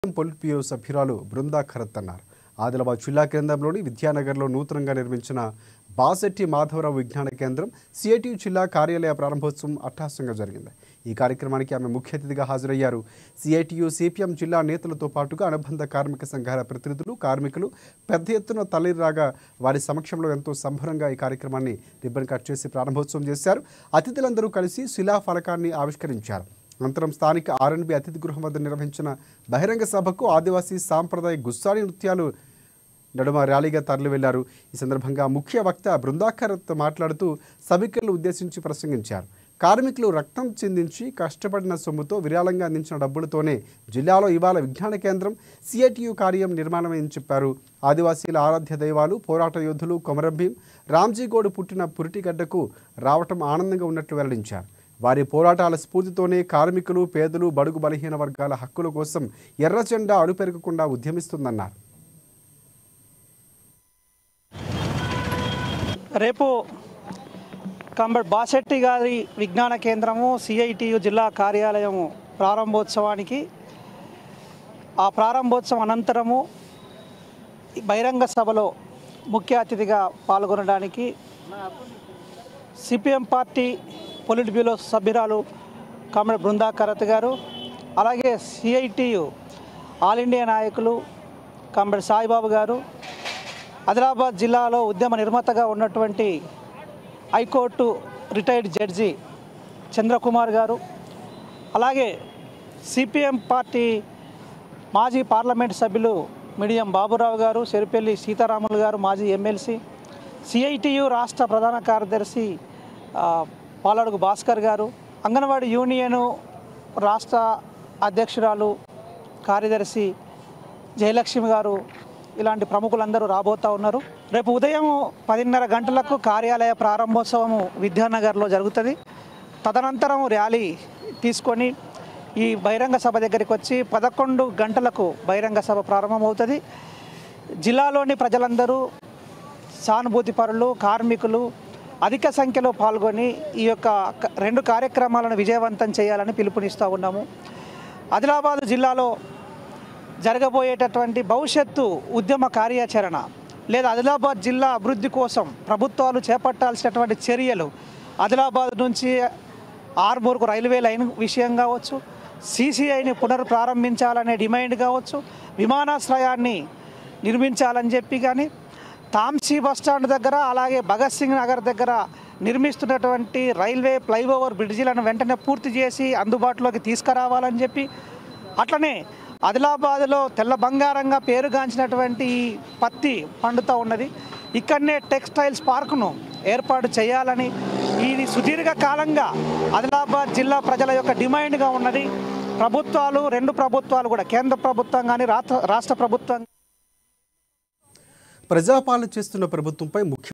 polit politburo సభ్యురాలు బృందా ఖరత్ అన్నారు ఆదిలాబాద్ జిల్లా కేంద్రంలోని విద్యానగర్లో నూతనంగా నిర్మించిన బాసెట్టి మాధవరావు విజ్ఞాన కేంద్రం సిఐటియు జిల్లా కార్యాలయ ప్రారంభోత్సవం అట్టహాసంగా జరిగింది ఈ కార్యక్రమానికి ఆమె ముఖ్య అతిథిగా హాజరయ్యారు సిఐటియు సిపిఎం జిల్లా నేతలతో పాటుగా అనుబంధ కార్మిక సంఘాల ప్రతినిధులు కార్మికులు పెద్ద ఎత్తున తల్లిరాగా వారి సమక్షంలో ఎంతో సంబరంగా ఈ కార్యక్రమాన్ని రిబ్బన్ కట్ చేసి ప్రారంభోత్సవం చేశారు అతిథులందరూ కలిసి శిలా ఫలకాన్ని ఆవిష్కరించారు అనంతరం స్థానిక ఆర్ఎన్బి అతిథి గృహం వద్ద నిర్వహించిన బహిరంగ సభకు ఆదివాసీ సాంప్రదాయ గుస్సాడి నృత్యాలు నడుమ ర్యాలీగా తరలి వెళ్లారు ఈ సందర్భంగా ముఖ్య వక్త బృందాకరత్ మాట్లాడుతూ సభికులను ఉద్దేశించి ప్రసంగించారు కార్మికులు రక్తం చిందించి కష్టపడిన సొమ్ముతో విరాళంగా అందించిన డబ్బులతోనే జిల్లాలో ఇవాళ విజ్ఞాన కేంద్రం సిఐటియు కార్యం నిర్మాణమైందని చెప్పారు ఆదివాసీల ఆరాధ్య దైవాలు పోరాట యోధులు కొమరంభీం రామ్జీగోడు పుట్టిన పురిటిగడ్డకు రావటం ఆనందంగా ఉన్నట్లు వెల్లడించారు వారి పోరాటాల స్ఫూర్తితోనే కార్మికులు పేదలు బడుగు బలహీన వర్గాల హక్కుల కోసం ఎర్ర జెండా అడుపెరగకుండా ఉద్యమిస్తుందన్నారు రేపు కంబడ్ బాసెట్టి గారి విజ్ఞాన కేంద్రము సిఐటియు జిల్లా కార్యాలయము ప్రారంభోత్సవానికి ఆ ప్రారంభోత్సవం అనంతరము ఈ బహిరంగ సభలో ముఖ్య అతిథిగా పాల్గొనడానికి సిపిఎం పార్టీ పొలిట్ బ్యూరో సభ్యురాలు కామ్రేడ్ బృందా కరత్ గారు అలాగే సిఐటియు ఆల్ ఇండియా నాయకులు కామ్రేడ్ సాయిబాబు గారు ఆదిలాబాద్ జిల్లాలో ఉద్యమ నిర్మాతగా ఉన్నటువంటి high court retired judge Chandrakumar garu అలాగే సిపిఎం పార్టీ మాజీ పార్లమెంట్ సభ్యులు మిడియం బాబురావు గారు చెరుపల్లి సీతారాములు గారు మాజీ ఎమ్మెల్సీ సిఐటియు రాష్ట్ర ప్రధాన కార్యదర్శి ఆ, పాలడుగు భాస్కర్ గారు అంగన్వాడీ యూనియను రాష్ట్ర అధ్యక్షురాలు కార్యదర్శి జయలక్ష్మి గారు ఇలాంటి ప్రముఖులందరూ రాబోతా ఉన్నారు రేపు ఉదయం పదిన్నర గంటలకు కార్యాలయ ప్రారంభోత్సవము విద్యానగర్లో జరుగుతుంది తదనంతరం ర్యాలీ తీసుకొని ఈ బహిరంగ సభ దగ్గరికి వచ్చి పదకొండు గంటలకు బహిరంగ సభ ప్రారంభమవుతుంది జిల్లాలోని ప్రజలందరూ సానుభూతి పరులు కార్మికులు అధిక సంఖ్యలో పాల్గొని ఈ యొక్క క- రెండు కార్యక్రమాలను విజయవంతం చేయాలని పిలుపునిస్తూ ఉన్నాము ఆదిలాబాదు జిల్లాలో జరగబోయేటటువంటి భవిష్యత్తు ఉద్యమ కార్యాచరణ లేదా ఆదిలాబాద్ జిల్లా అభివృద్ధి కోసం ప్రభుత్వాలు చేపట్టాల్సినటువంటి చర్యలు ఆదిలాబాద్ నుంచి ఆర్మూర్కు రైల్వే లైన్ విషయం కావచ్చు సీసీఐని పునర్ప్రారంభించాలనే డిమాండ్ కావచ్చు విమానాశ్రయాన్ని నిర్మించాలని చెప్పి కానీ తాంసీ బస్టాండ్ దగ్గర అలాగే భగత్ సింగ్ నగర్ దగ్గర నిర్మిస్తున్నటువంటి రైల్వే ఫ్లైఓవర్ బ్రిడ్జిలను వెంటనే పూర్తి చేసి అందుబాటులోకి తీసుకురావాలని చెప్పి అట్లనే ఆదిలాబాద్లో తెల్ల బంగారంగా పేరుగాంచినటువంటి ఈ పత్తి పండుతూ ఉన్నది ఇక్కడనే టెక్స్టైల్స్ పార్కును ఏర్పాటు చేయాలని ఇది సుదీర్ఘ కాలంగా ఆదిలాబాద్ జిల్లా ప్రజల యొక్క డిమాండ్గా ఉన్నది ప్రభుత్వాలు రెండు ప్రభుత్వాలు కూడా కేంద్ర ప్రభుత్వం కానీ రాష్ట్ర రాష్ట్ర ప్రభుత్వం ప్రజాపాలన చేస్తున్న ప్రభుత్వంపై ముఖ్య